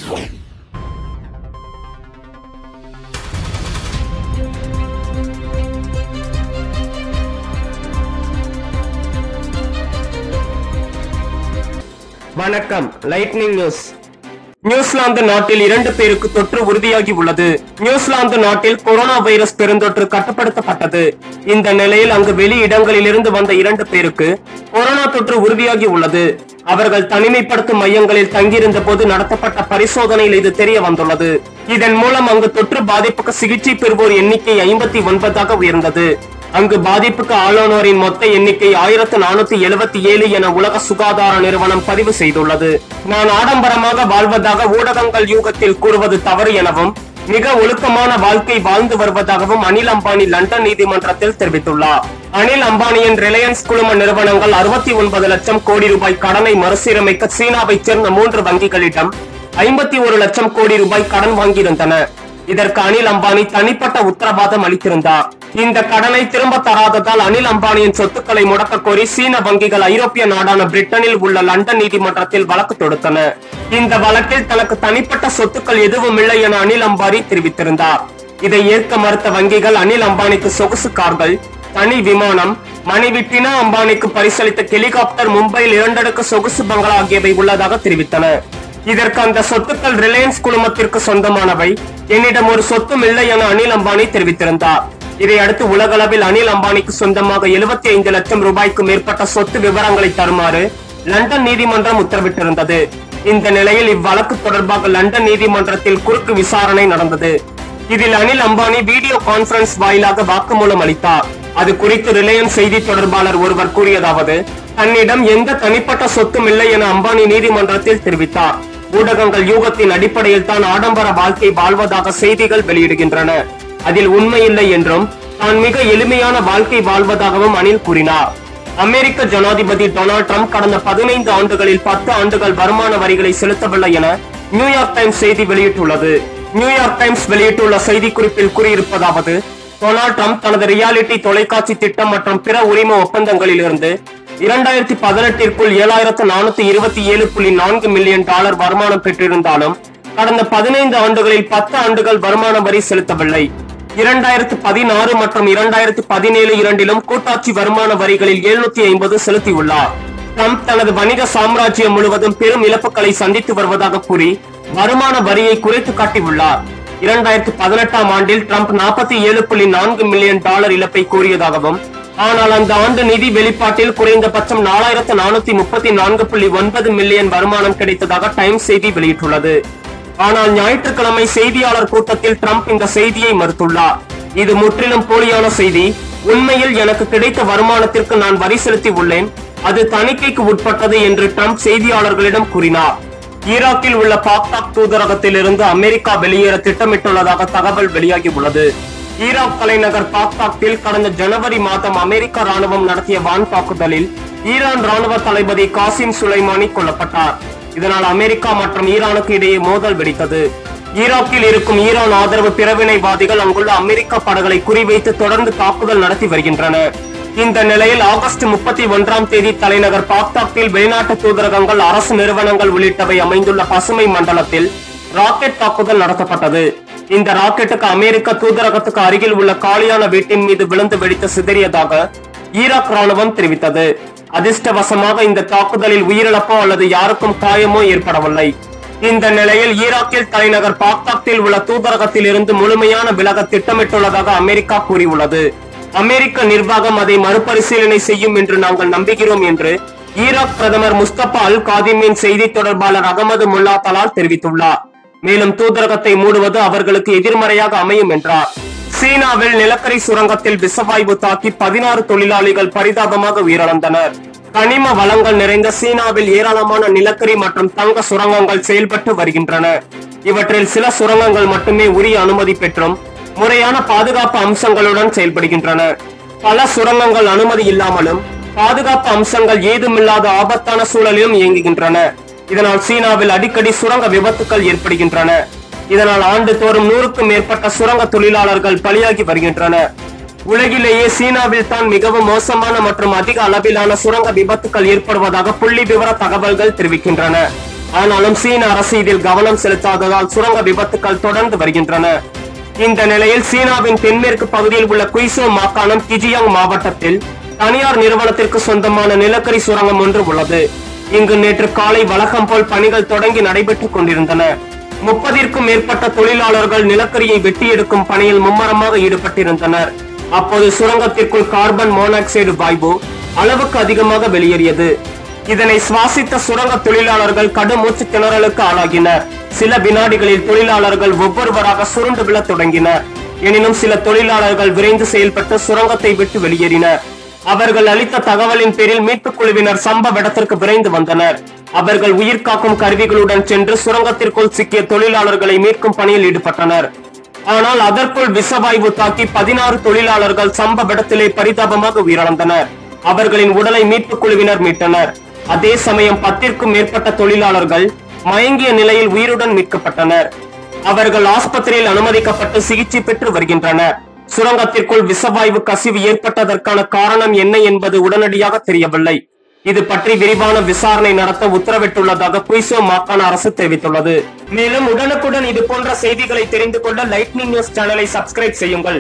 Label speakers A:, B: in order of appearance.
A: வணக்கம் lightning news New Zealand நாட்டில் இரண்டு பேருக்கு தொற்று உறுதியாகி உள்ளது நியூசிலாந்து நாட்டில் கொரோனா வைரஸ் பெருந்தொற்று கட்டுப்படுத்தப்பட்டது இந்த நிலையில் அங்கு வெளி இடங்களிலிருந்து வந்த இரண்டு பேருக்கு கொரோனா தொற்று உறுதியாகி உள்ளது அவர்கள் தனிமைப்படுத்தும் மையங்களில் தங்கியிருந்த போது நடத்தப்பட்ட பரிசோதனையில் இது தெரிய வந்துள்ளது இதன் மூலம் அங்கு தொற்று பாதிப்புக்கு சிகிச்சை பெறுவோர் எண்ணிக்கை ஐம்பத்தி ஒன்பதாக உயர்ந்தது அங்கு பாதிப்புக்கு ஆளானோரின் மொத்த எண்ணிக்கை ஆயிரத்து நானூத்தி எழுபத்தி ஏழு என உலக சுகாதார நிறுவனம் பதிவு செய்துள்ளது நான் ஆடம்பரமாக வாழ்வதாக ஊடகங்கள் யூகத்தில் கூறுவது தவறு எனவும் மிக ஒழுக்கமான வாழ்க்கை வாழ்ந்து வருவதாகவும் அனில் அம்பானி லண்டன் நீதிமன்றத்தில் தெரிவித்துள்ளார் அனில் அம்பானியின் ரிலையன்ஸ் குழும நிறுவனங்கள் அறுபத்தி ஒன்பது லட்சம் கோடி ரூபாய் கடனை மறுசீரமைக்க சீனாவைச் சேர்ந்த மூன்று வங்கிகளிடம் ஐம்பத்தி ஒரு லட்சம் கோடி ரூபாய் கடன் வாங்கியிருந்தன இதற்கு அனில் அம்பானி தனிப்பட்ட உத்தரவாதம் அளித்திருந்தார் இந்த கடனை திரும்ப தராததால் அனில் அம்பானியின் சொத்துக்களை முடக்க கோரி சீன வங்கிகள் ஐரோப்பிய நாடான பிரிட்டனில் உள்ள லண்டன் நீதிமன்றத்தில் வழக்கு தொடுத்தன இந்த வழக்கில் தனக்கு தனிப்பட்ட சொத்துக்கள் எதுவும் இல்லை என அனில் அம்பானி தெரிவித்திருந்தார் இதை ஏற்க மறுத்த வங்கிகள் அனில் அம்பானிக்கு சொகுசு கார்கள் தனி விமானம் மனைவி டினா அம்பானிக்கு பரிசளித்த ஹெலிகாப்டர் மும்பையில் இரண்டடுக்கு சொகுசு பங்களா ஆகியவை உள்ளதாக தெரிவித்தன இதற்கு அந்த சொத்துக்கள் ரிலையன்ஸ் குழுமத்திற்கு சொந்தமானவை என்னிடம் ஒரு சொத்தும் இல்லை என அனில் அம்பானி தெரிவித்திருந்தார் இதையடுத்து உலகளவில் அனில் அம்பானிக்கு சொந்தமாக 75 ஐந்து லட்சம் ரூபாய்க்கு மேற்பட்ட சொத்து விவரங்களை தருமாறு லண்டன் நீதிமன்றம் உத்தரவிட்டிருந்தது இந்த நிலையில் இவ்வழக்கு தொடர்பாக லண்டன் நீதிமன்றத்தில் குறுக்கு விசாரணை நடந்தது இதில் அனில் அம்பானி வீடியோ கான்பரன்ஸ் வாயிலாக வாக்குமூலம் அளித்தார் அது குறித்து ரிலையன்ஸ் செய்தி தொடர்பாளர் ஒருவர் கூறியதாவது தன்னிடம் எந்த தனிப்பட்ட சொத்தும் இல்லை என அம்பானி நீதிமன்றத்தில் தெரிவித்தார் ஊடகங்கள் யூகத்தின் அடிப்படையில் தான் ஆடம்பர வாழ்க்கை வாழ்வதாக செய்திகள் வெளியிடுகின்றன அதில் உண்மையில்லை என்றும் தான் மிக எளிமையான வாழ்க்கை வாழ்வதாகவும் அனில் கூறினார் அமெரிக்க ஜனாதிபதி டொனால்ட் ட்ரம்ப் கடந்த பதினைந்து ஆண்டுகளில் பத்து ஆண்டுகள் வருமான வரிகளை செலுத்தவில்லை என நியூயார்க் டைம்ஸ் செய்தி வெளியிட்டுள்ளது நியூயார்க் டைம்ஸ் வெளியிட்டுள்ள செய்திக்குறிப்பில் கூறியிருப்பதாவது டொனால்ட் ட்ரம்ப் தனது ரியாலிட்டி தொலைக்காட்சி திட்டம் மற்றும் பிற உரிம ஒப்பந்தங்களிலிருந்து இரண்டாயிரத்தி பதினெட்டிற்குள் ஏழாயிரத்து நானூத்தி இருபத்தி ஏழு புள்ளி நான்கு மில்லியன் டாலர் வருமானம் பெற்றிருந்தாலும் கடந்த பதினைந்து ஆண்டுகளில் பத்து ஆண்டுகள் வருமான வரி செலுத்தவில்லை இரண்டாயிரத்து பதினாறு மற்றும் இரண்டாயிரத்து பதினேழு இரண்டிலும் கூட்டாட்சி வருமான வரிகளில் எழுநூத்தி ஐம்பது செலுத்தியுள்ளார் ட்ரம்ப் தனது வணிக சாம்ராஜ்யம் முழுவதும் பெரும் இழப்புகளை சந்தித்து வருவதாக கூறி வருமான வரியை குறைத்து காட்டியுள்ளார் இரண்டாயிரத்து பதினெட்டாம் ஆண்டில் ட்ரம்ப் நாற்பத்தி ஏழு புள்ளி நான்கு மில்லியன் டாலர் இழப்பை கூறியதாகவும் ஆனால் அந்த ஆண்டு நிதி வெளிப்பாட்டில் குறைந்தபட்சம் நாலாயிரத்து நானூத்தி முப்பத்தி நான்கு புள்ளி ஒன்பது மில்லியன் வருமானம் கிடைத்ததாக டைம்ஸ் செய்தி வெளியிட்டுள்ளது ஆனால் ஞாயிற்றுக்கிழமை செய்தியாளர் கூட்டத்தில் ட்ரம்ப் இந்த செய்தியை மறுத்துள்ளார் இது முற்றிலும் போலியான செய்தி உண்மையில் எனக்கு கிடைத்த வருமானத்திற்கு நான் வரி செலுத்தி உள்ளேன் அது தணிக்கைக்கு உட்பட்டது என்று ட்ரம்ப் செய்தியாளர்களிடம் கூறினார் ஈராக்கில் உள்ள பாக்தாக் தூதரகத்திலிருந்து அமெரிக்கா வெளியேற திட்டமிட்டுள்ளதாக தகவல் வெளியாகி உள்ளது ஈராக் தலைநகர் பாக்தாக்கில் கடந்த ஜனவரி மாதம் அமெரிக்க ராணுவம் நடத்திய வான் தாக்குதலில் ஈரான் ராணுவ தளபதி காசிம் சுலைமானி கொல்லப்பட்டார் இதனால் அமெரிக்கா மற்றும் ஈரானுக்கு இடையே மோதல் வெடித்தது ஈராக்கில் இருக்கும் ஈரான் ஆதரவு பிறவினைவாதிகள் அங்குள்ள அமெரிக்க படகளை குறிவைத்து தொடர்ந்து தாக்குதல் நடத்தி வருகின்றனர் இந்த நிலையில் ஆகஸ்ட் முப்பத்தி ஒன்றாம் தேதி தலைநகர் பாக்தாக்கில் வெளிநாட்டு தூதரகங்கள் அரசு நிறுவனங்கள் உள்ளிட்டவை அமைந்துள்ள பசுமை மண்டலத்தில் ராக்கெட் தாக்குதல் நடத்தப்பட்டது இந்த ராக்கெட்டுக்கு அமெரிக்க தூதரகத்துக்கு அருகில் உள்ள காலியான வீட்டின் மீது விழுந்து வெடித்து சிதறியதாக ஈராக் ராணுவம் தெரிவித்தது அதிர்ஷ்டவசமாக இந்த தாக்குதலில் உயிரிழப்போ அல்லது யாருக்கும் காயமோ ஏற்படவில்லை இந்த நிலையில் ஈராக்கில் தலைநகர் பாக்தாக்கில் உள்ள தூதரகத்தில் இருந்து முழுமையான விலக திட்டமிட்டுள்ளதாக அமெரிக்கா கூறியுள்ளது அமெரிக்க நிர்வாகம் அதை மறுபரிசீலனை செய்யும் என்று நாங்கள் நம்புகிறோம் என்று ஈராக் பிரதமர் முஸ்தபா அல் காதிமின் செய்தி தொடர்பாளர் அகமது முல்லா தலால் தெரிவித்துள்ளார் மேலும் தூதரகத்தை மூடுவது அவர்களுக்கு எதிர்மறையாக அமையும் என்றார் சீனாவில் நிலக்கரி சுரங்கத்தில் விஷவாயு தாக்கி பதினாறு தொழிலாளிகள் பரிதாபமாக உயிரிழந்தனர் கனிம வளங்கள் நிறைந்த சீனாவில் ஏராளமான நிலக்கரி மற்றும் தங்க சுரங்கங்கள் செயல்பட்டு வருகின்றன இவற்றில் சில சுரங்கங்கள் மட்டுமே உரிய அனுமதி பெற்றும் முறையான பாதுகாப்பு அம்சங்களுடன் செயல்படுகின்றன பல சுரங்கங்கள் அனுமதி இல்லாமலும் பாதுகாப்பு அம்சங்கள் ஏதுமில்லாத ஆபத்தான சூழலிலும் இயங்குகின்றன இதனால் சீனாவில் அடிக்கடி சுரங்க விபத்துக்கள் ஏற்படுகின்றன இதனால் ஆண்டுதோறும் நூறுக்கும் மேற்பட்ட சுரங்க தொழிலாளர்கள் பலியாகி வருகின்றனர் உலகிலேயே சீனாவில் தான் மிகவும் மோசமான மற்றும் அதிக அளவிலான சுரங்க விபத்துக்கள் ஏற்படுவதாக புள்ளி விவர தகவல்கள் தெரிவிக்கின்றன ஆனாலும் சீன அரசு இதில் கவனம் செலுத்தாததால் சுரங்க விபத்துக்கள் தொடர்ந்து வருகின்றன இந்த நிலையில் சீனாவின் தென்மேற்கு பகுதியில் உள்ள குய்சோ மாகாணம் கிஜியாங் மாவட்டத்தில் தனியார் நிறுவனத்திற்கு சொந்தமான நிலக்கரி சுரங்கம் ஒன்று உள்ளது இங்கு நேற்று காலை வழக்கம் போல் பணிகள் தொடங்கி நடைபெற்றுக் கொண்டிருந்தன முப்பதிற்கும் மேற்பட்ட தொழிலாளர்கள் நிலக்கரியை வெட்டி எடுக்கும் பணியில் மும்மரமாக ஈடுபட்டிருந்தனர் அப்போது சுரங்கத்திற்குள் கார்பன் மோனாக்சைடு வாயு அளவுக்கு அதிகமாக வெளியேறியது இதனை சுவாசித்த சுரங்க தொழிலாளர்கள் கடும் மூச்சு திணறலுக்கு ஆளாகினர் சில வினாடிகளில் தொழிலாளர்கள் ஒவ்வொருவராக சுருண்டு விழத் தொடங்கினர் எனினும் சில தொழிலாளர்கள் விரைந்து செயல்பட்டு சுரங்கத்தை விட்டு வெளியேறினர் அவர்கள் அளித்த தகவலின் பேரில் மீட்புக் குழுவினர் சம்பவ இடத்திற்கு விரைந்து வந்தனர் அவர்கள் உயிர் காக்கும் கருவிகளுடன் சென்று சுரங்கத்திற்குள் சிக்கிய தொழிலாளர்களை மீட்கும் பணியில் ஈடுபட்டனர் ஆனால் அதற்குள் விஷவாயு தாக்கி பதினாறு தொழிலாளர்கள் சம்பவ இடத்திலே பரிதாபமாக உயிரிழந்தனர் அவர்களின் உடலை மீட்புக் குழுவினர் மீட்டனர் அதே சமயம் பத்திற்கும் மேற்பட்ட தொழிலாளர்கள் மயங்கிய நிலையில் உயிருடன் மீட்கப்பட்டனர் அவர்கள் ஆஸ்பத்திரியில் அனுமதிக்கப்பட்டு சிகிச்சை பெற்று வருகின்றனர் சுரங்கத்திற்குள் விஷவாயு கசிவு ஏற்பட்டதற்கான காரணம் என்ன என்பது உடனடியாக தெரியவில்லை இது பற்றி விரிவான விசாரணை நடத்த உத்தரவிட்டுள்ளதாக குய்சோ மாகாண அரசு தெரிவித்துள்ளது மேலும் உடனுக்குடன் இது போன்ற செய்திகளை தெரிந்து கொள்ள லைட்னிங் நியூஸ் சேனலை சப்ஸ்கிரைப் செய்யுங்கள்